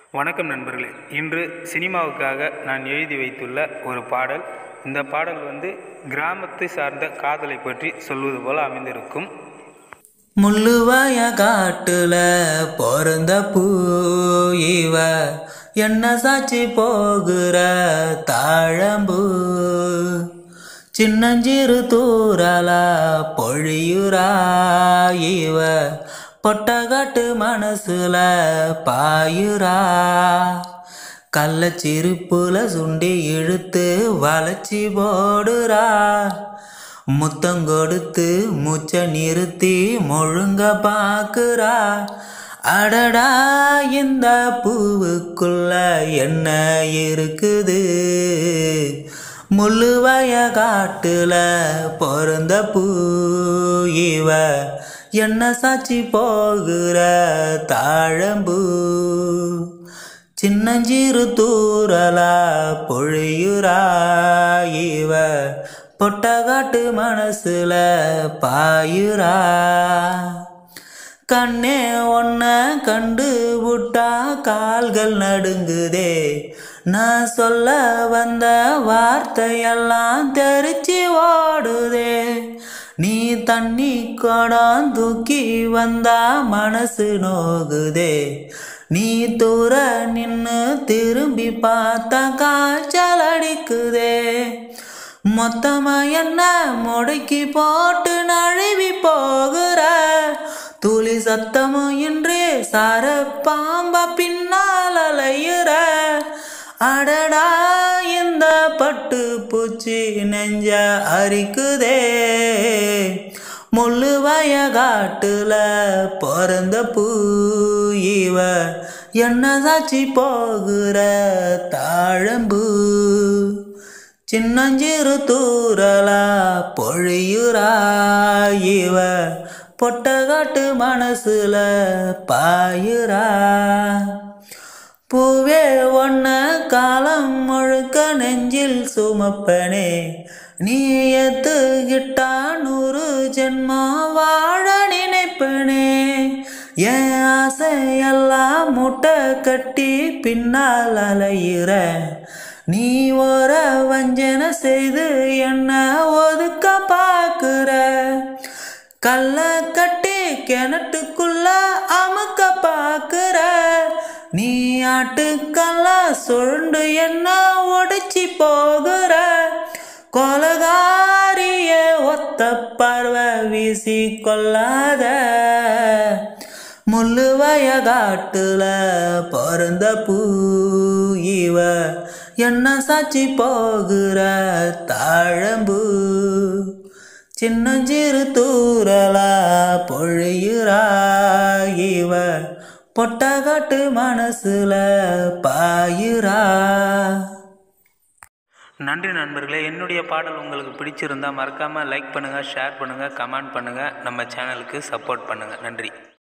வணக்கம் நண்பர்களே இன்று சினிமாவுக்காக நான் எழுதி வைத்துள்ள ஒரு பாடல் இந்த பாடல் வந்து கிராமத்தை சார்ந்த காதலை பற்றி சொல்வது போல அமைந்திருக்கும் முள்ளுவாய காட்டுல பிறந்த பூ இவ என்ன சாட்சி போகிற தாழம்பூ சின்னஞ்சிறு தூரலா பொழியுறா இவ பொட்டகாட்டு மனசுல பாயுறா கள்ளச்சிரிப்புல சுண்டி இழுத்து வளைச்சி போடுறா முத்தம் கொடுத்து மூச்ச நிறுத்தி முழுங்க பாக்குறா அடடா இந்த பூவுக்குள்ள என்ன இருக்குது முள்ளுவய காட்டுல பிறந்த பூ இவ என்ன சாட்சி போகிற தாழம்பூ சின்னஞ்சிறு தூரலா பொழியுறா இவ பொட்டகாட்டு மனசுல பாயுறா கண்ணே ஒன்ன கண்டு விட்டா கால்கள் நடுங்குதே நான் சொல்ல வந்த வார்த்தையெல்லாம் தெரிச்சு ஓடுதே நீ தண்ணி குடம் தூக்கி வந்தா மனசு நோகுதே நீ தூர நின்னு திரும்பி பார்த்தா காய்ச்சல் அடிக்குதே மொத்தமா என்ன முடக்கி போட்டு நழுவி போகிற துளி சத்தமும் இன்றி சார பாம்பா பின்னால் அலையுற அடடா இந்த பட்டு பூச்சி நெஞ்ச அரிக்குதே முள்ளுவய காட்டுல பிறந்த பூ இவ என்ன சாட்சி போகிற தாழம்பூ சின்னஞ்சிறு தூரலா பொழியுறா இவ பொட்டகாட்டு மனசுல பாயுறா பூவே ஒன்ன காலம் முழுக்க நெஞ்சில் சுமப்பனே நீ எத்துக்கிட்டா நூறு ஜென்மம் வாழ நினைப்பனே என் ஆசையெல்லாம் முட்டை கட்டி பின்னால் அலையிற நீ ஒரு வஞ்சனை செய்து என்ன ஒதுக்க பார்க்குற கல்ல கட்டி கிணட்டுக்குள்ள அமுக்க பார்க்குற நீ ஆட்டுக்கெல்லாம் சுருண்டு என்ன ஒடிச்சு போகிற கொலகாரிய ஒத்த பார்வை வீசி கொள்ளாத முள்ளுவய காட்டுல பிறந்த பூ இவ என்ன சாட்சி போகிற தாழம்பூ சின்னஞ்சிறு தூரலா பொழியுறா இவ பொட்டகாட்டு மனசுல பாயுறா நன்றி நண்பர்களே என்னுடைய பாடல் உங்களுக்கு பிடிச்சிருந்தா மறக்காமல் லைக் பண்ணுங்கள் ஷேர் பண்ணுங்கள் கமெண்ட் பண்ணுங்கள் நம்ம சேனலுக்கு சப்போர்ட் பண்ணுங்கள் நன்றி